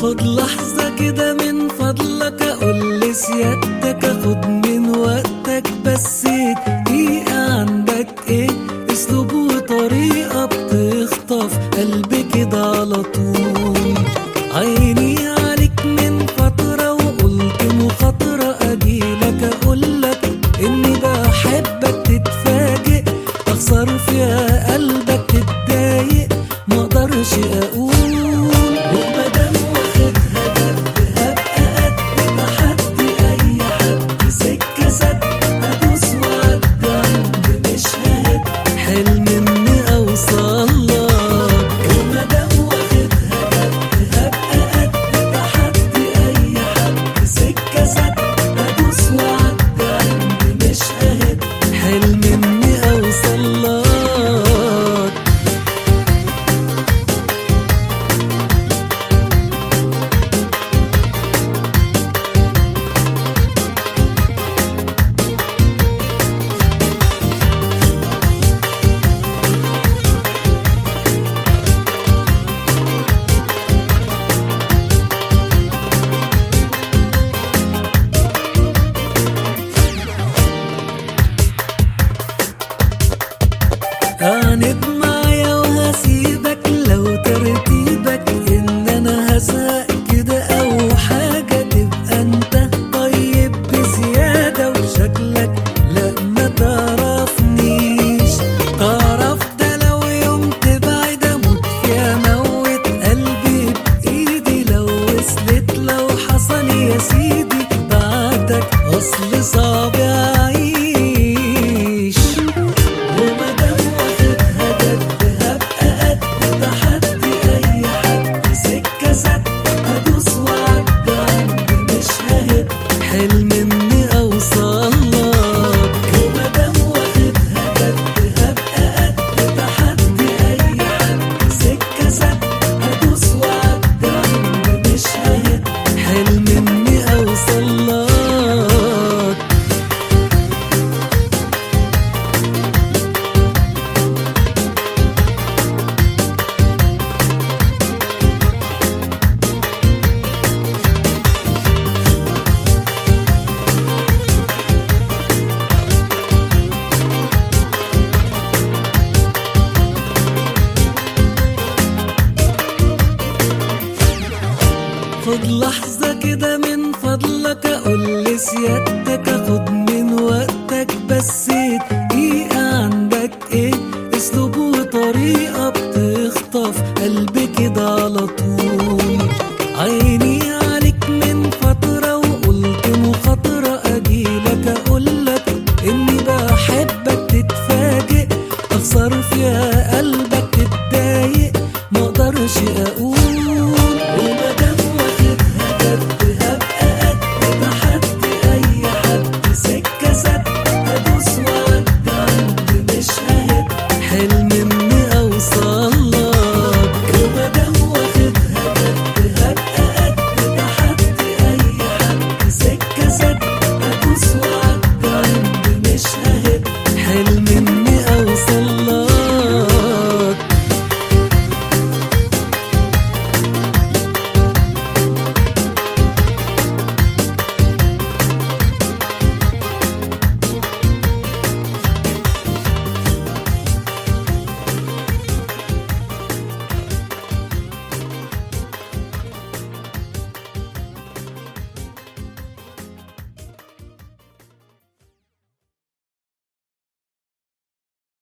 خد لحظة كده من فضلك أقول لسيادتك أخد من وقتك بس دقيقة عندك إيه أسلوب وطريقة بتخطف قلبي كده على طول عيني عليك من فترة وقلت مخاطرة أجيلك أقولك إني بحبك تتفاجئ أخسر فيها قلبك تتضايق مقدرش أقول ومادام واخدها جد هبقى قد تحدي أي حد سكة سد هدوس وأعدي عند مش ههد حلم إني أوصل لك ومادام واخدها جد هبقى قد تحدي أي حد سكة سد هدوس وأعدي عند مش ههد حلم إني أوصل لك عاند معايا وهسيبك لو ترتيبك ان انا هزهق كده او حاجة تبقى انت طيب بزيادة وشكلك لا ما تعرفنيش تعرف ده لو يوم تبعد اموت فيها موت قلبي بايدي لو وصلت لو حصل يا سيدي بعدك اصل صعب اعيش ومادام واخدها جد هبقى قد تحدي اي حد سكه سد هدوس وأعدي عندي مش ههد حلم اني اوصل لك ومادام واخدها جد هبقى قد تحدي اي حد سكه سد هدوس وأعدي عندي مش ههد حلم اني اوصل لك خد لحظة كده من فضلك أقول لسيادتك أخد من وقتك بس دقيقة عندك إيه أسلوب وطريقة بتخطف قلبي كده على طول عيني عليك من فترة وقلت مخاطرة أجيلك أقولك إني بحبك تتفاجئ أخسر فيها قلبك تتضايق مقدرش أقول